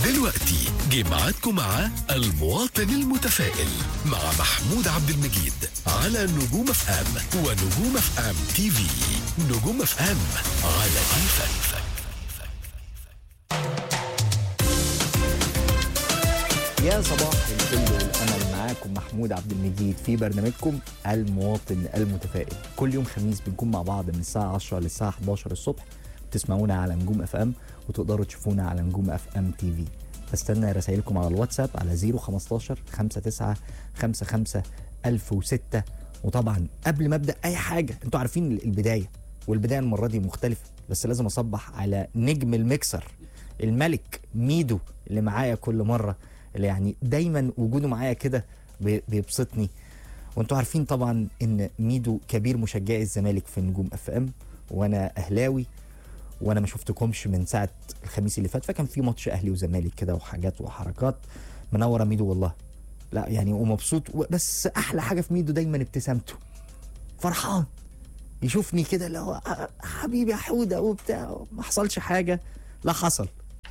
دلوقتي جه ميعادكم مع المواطن المتفائل مع محمود عبد المجيد على نجوم اف ام ونجوم اف ام تي في نجوم اف ام على كيفك يا صباح الفل والامل معاكم محمود عبد المجيد في برنامجكم المواطن المتفائل كل يوم خميس بنكون مع بعض من الساعه 10 للساعه 11 الصبح بتسمعونا على نجوم اف ام وتقدروا تشوفونا على نجوم اف ام تي في بستنى رسائلكم على الواتساب على 015 59 55 1006 وطبعا قبل ما ابدا اي حاجه انتوا عارفين البدايه والبدايه المره دي مختلفه بس لازم اصبح على نجم الميكسر الملك ميدو اللي معايا كل مره اللي يعني دايما وجوده معايا كده بي- بيبسطني وانتوا عارفين طبعا ان ميدو كبير مشجعي الزمالك في نجوم اف ام وانا اهلاوي وانا ما شفتكمش من ساعه الخميس اللي فات فكان في ماتش اهلي وزمالك كده وحاجات وحركات منوره ميدو والله لا يعني ومبسوط و- بس احلى حاجه في ميدو دايما ابتسامته فرحان يشوفني كده اللي هو "آه، حبيبي يا حوده وبتاع ما حصلش حاجه لا حصل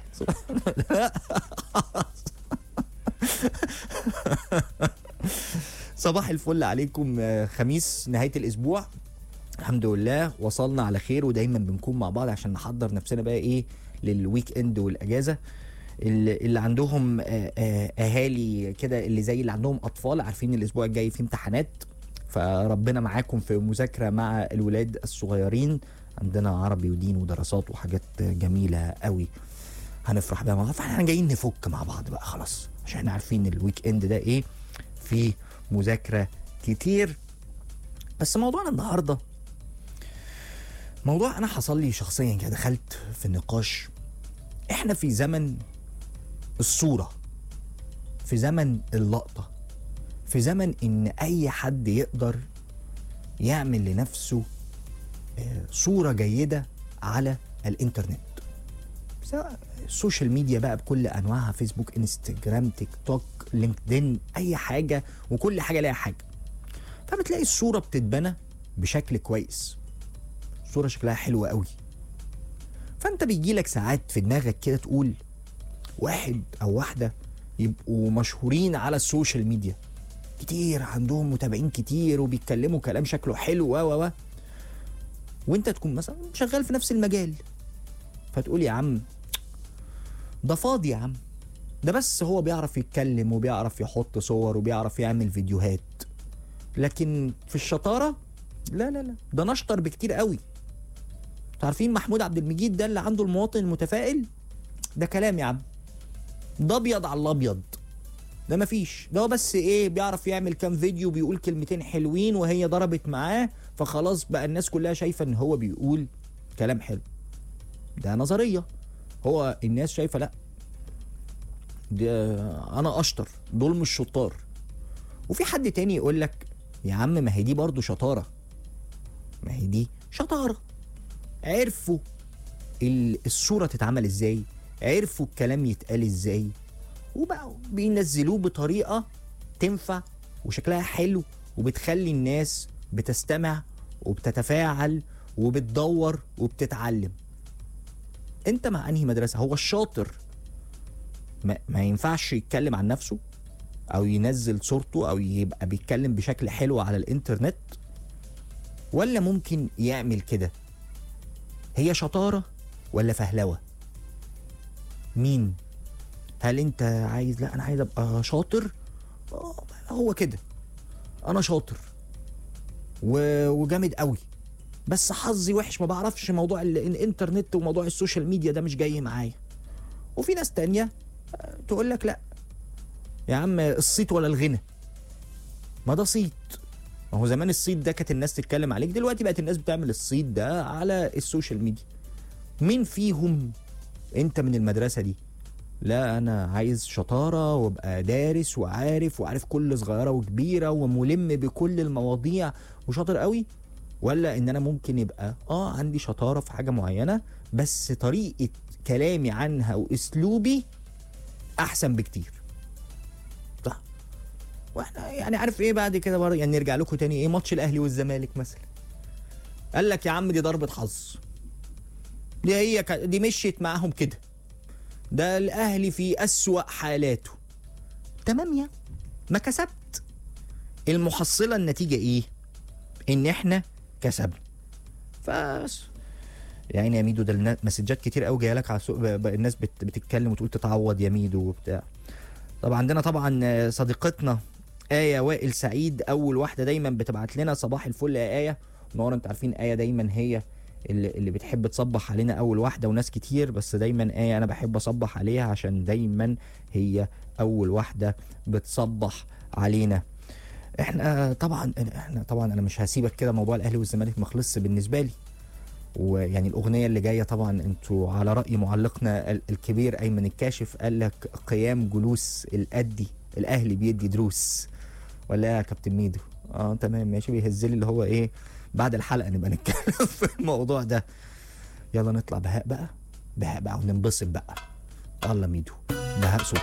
صباح الفل عليكم آه، خميس نهايه الاسبوع الحمد لله وصلنا على خير ودايما بنكون مع بعض عشان نحضر نفسنا بقى ايه للويك اند والاجازه اللي اللي عندهم آه، آه، اهالي كده اللي زي اللي عندهم اطفال عارفين الاسبوع الجاي فيه امتحانات فربنا معاكم في مذاكره مع الولاد الصغيرين عندنا عربي ودين ودراسات وحاجات جميله قوي هنفرح بيها مع بعض فاحنا جايين نفك مع بعض بقى خلاص عشان احنا عارفين الويك اند ده ايه فيه مذاكره كتير بس موضوعنا النهارده موضوع انا حصل لي شخصيا كده دخلت في نقاش احنا في زمن الصوره في زمن اللقطه في زمن ان اي حد يقدر يعمل لنفسه آه، صوره جيده على الانترنت سواء السوشيال ميديا بقى بكل انواعها فيسبوك انستجرام تيك توك لينكدين اي حاجه وكل حاجه ليها حاجه فبتلاقي الصوره بتتبنى بشكل كويس صوره شكلها حلو قوي فانت بيجي لك ساعات في دماغك كده تقول واحد او واحده يبقوا مشهورين على السوشيال ميديا كتير عندهم متابعين كتير وبيتكلموا كلام شكله حلو و و و وانت تكون مثلا شغال في نفس المجال فتقول يا عم ده فاضي يا عم ده بس هو بيعرف يتكلم وبيعرف يحط صور وبيعرف يعمل فيديوهات لكن في الشطاره لا لا لا ده نشطر بكتير قوي انتوا عارفين محمود عبد المجيد ده اللي عنده المواطن المتفائل ده كلام يا عم ده ابيض على الابيض ده مفيش ده هو بس ايه بيعرف يعمل كام فيديو بيقول كلمتين حلوين وهي ضربت معاه فخلاص بقى الناس كلها شايفه ان هو بيقول كلام حلو ده نظريه هو الناس شايفه لا ده انا اشطر دول مش شطار وفي حد تاني يقول لك يا عم ما هي دي برضه شطاره ما هي دي شطاره عرفوا ال- الصوره تتعمل ازاي عرفوا الكلام يتقال ازاي وبقوا بينزلوه بطريقه تنفع وشكلها حلو وبتخلي الناس بتستمع وبتتفاعل وبتدور وبتتعلم انت مع انهي مدرسه هو الشاطر ما, ما ينفعش يتكلم عن نفسه او ينزل صورته او يبقى بيتكلم بشكل حلو على الانترنت ولا ممكن يعمل كده هي شطاره ولا فهلوه مين هل انت عايز لا انا عايز ابقى شاطر آه، هو كده انا شاطر و... وجامد قوي بس حظي وحش ما بعرفش موضوع ال- الانترنت وموضوع السوشيال ميديا ده مش جاي معايا وفي ناس تانية آه، تقول لك لا يا عم الصيت ولا الغنى ما ده صيت ما هو زمان الصيت ده كانت الناس تتكلم عليك دلوقتي بقت الناس بتعمل الصيت ده على السوشيال ميديا مين فيهم انت من المدرسة دي لا انا عايز شطاره وابقى دارس وعارف وعارف كل صغيره وكبيره وملم بكل المواضيع وشاطر قوي ولا ان انا ممكن يبقى اه عندي شطاره في حاجه معينه بس طريقه كلامي عنها واسلوبي احسن بكتير صح واحنا يعني عارف ايه بعد كده برضه يعني نرجع لكم تاني ايه ماتش الاهلي والزمالك مثلا قال لك يا عم دي ضربه حظ دي هي ك- دي مشيت معاهم كده ده الاهلي في اسوا حالاته تمام يا ما كسبت المحصله النتيجه ايه ان احنا كسبنا فبس يعني يا ميدو ده النا- مسجات كتير قوي جايه لك على السوق ب- ب- الناس بت بتتكلم وتقول تتعوض يا ميدو وبتاع طب عندنا طبعا آه، صديقتنا آية وائل سعيد أول واحدة دايما بتبعت لنا صباح الفل يا آية نور انتوا عارفين آية دايما هي اللي, اللي بتحب تصبح علينا أول واحدة وناس كتير بس دايما آية أنا بحب أصبح عليها عشان دايما هي أول واحدة بتصبح علينا احنا طبعا احنا طبعا انا مش هسيبك كده موضوع الاهلي والزمالك ما خلصش بالنسبه لي ويعني الاغنيه اللي جايه طبعا انتوا على راي معلقنا ال- الكبير ايمن الكاشف قال لك قيام جلوس الادي الاهلي بيدي دروس ولا إيه يا كابتن ميدو اه تمام ماشي بيهز لي اللي هو ايه بعد الحلقه نبقى نتكلم في الموضوع ده يلا نطلع بهاء بقى بهاء بقى وننبسط بقى يلا ميدو بهاء سلطان